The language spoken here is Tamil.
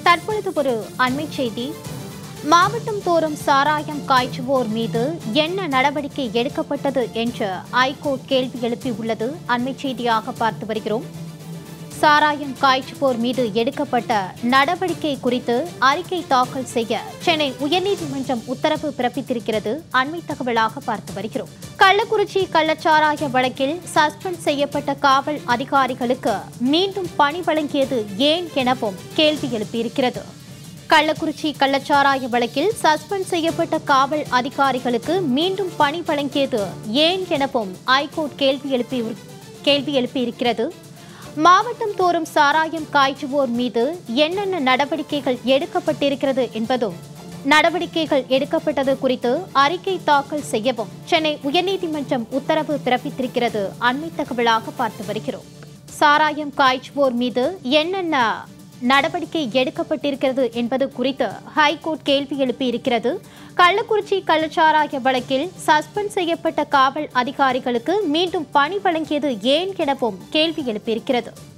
தற்பொழுது ஒரு அண்மை செய்தி மாவட்டம் தோறும் சாராயம் காய்ச்சுவோர் மீது என்ன நடவடிக்கை எடுக்கப்பட்டது என்று ஐகோர்ட் கேள்வி எழுப்பியுள்ளது அண்மை செய்தியாக பார்த்து வருகிறோம் சாராயம் காய்ச்சுவோர் மீது எடுக்கப்பட்ட நடவடிக்கை குறித்து அறிக்கை தாக்கல் செய்ய சென்னை உயர்நீதிமன்றம் உத்தரவு பிறப்பித்திருக்கிறது அண்மை தகவலாக பார்த்து வருகிறோம் கள்ளக்குறிச்சி கள்ளச்சாராய வழக்கில் சஸ்பெண்ட் செய்யப்பட்ட காவல் அதிகாரிகளுக்கு மீண்டும் பணி வழங்கியது ஏன் எனவும் கேள்வி எழுப்பியிருக்கிறது கள்ளக்குறிச்சி கள்ளச்சாராய வழக்கில் சஸ்பெண்ட் செய்யப்பட்ட காவல் அதிகாரிகளுக்கு மீண்டும் பணி வழங்கியது ஏன் எனவும் ஐகோர்ட் கேள்வி எழுப்பி கேள்வி எழுப்பியிருக்கிறது மாவட்டம் தோறும் சாராயம் காய்ச்சுவோர் மீது என்னென்ன நடவடிக்கைகள் எடுக்கப்பட்டிருக்கிறது என்பதும் நடவடிக்கைகள் எடுக்கப்பட்டது குறித்து அறிக்கை தாக்கல் செய்யவும் சென்னை உயர்நீதிமன்றம் உத்தரவு பிறப்பித்திருக்கிறது அண்மை தகவலாக பார்த்து வருகிறோம் சாராயம் காய்ச்சுவோர் மீது என்னென்ன நடவடிக்கை எடுக்கப்பட்டிருக்கிறது என்பது குறித்து ஹைகோர்ட் கேள்வி எழுப்பியிருக்கிறது கள்ளக்குறிச்சி கள்ளச்சாராய வழக்கில் சஸ்பெண்ட் செய்யப்பட்ட காவல் அதிகாரிகளுக்கு மீண்டும் பணி வழங்கியது ஏன் எனவும் கேள்வி எழுப்பியிருக்கிறது